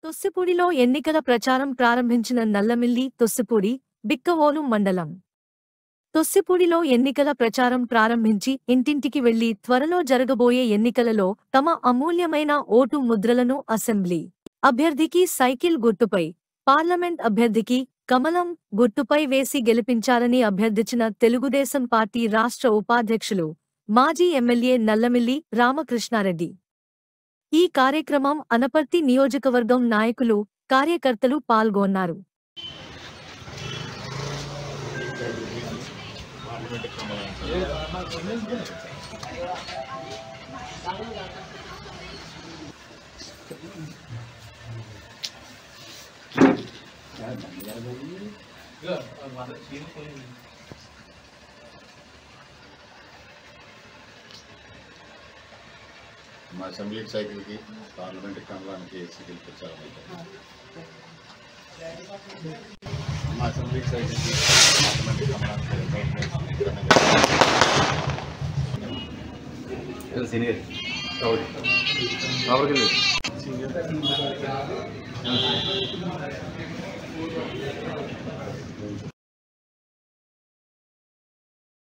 తొస్సిపూడిలో ఎన్నికల ప్రచారం ప్రారంభించిన నల్లమిల్లి తొస్సిపూడి బిక్కవోలు మండలం తొస్సిపూడిలో ఎన్నికల ప్రచారం ప్రారంభించి ఇంటింటికి వెళ్లి త్వరలో జరగబోయే ఎన్నికలలో తమ అమూల్యమైన ఓటు ముద్రలను అసెంబ్లీ అభ్యర్థికి సైకిల్ గుర్తుపై పార్లమెంట్ అభ్యర్థికి కమలం గుర్తుపై వేసి గెలిపించాలని అభ్యర్థించిన తెలుగుదేశం పార్టీ రాష్ట్ర ఉపాధ్యక్షులు మాజీ ఎమ్మెల్యే నల్లమిల్లి రామకృష్ణారెడ్డి ఈ కార్యక్రమం అనపర్తి నియోజకవర్గం నాయకులు కార్యకర్తలు పాల్గొన్నారు మా అసెంబ్లీ సైకిల్కి పార్లమెంట్ కమలానికి వేసి గెలిపించాలి మా అసెంబ్లీ సైకిల్కి పార్లమెంట్ కమలానికి సీనియర్ ఎవరికి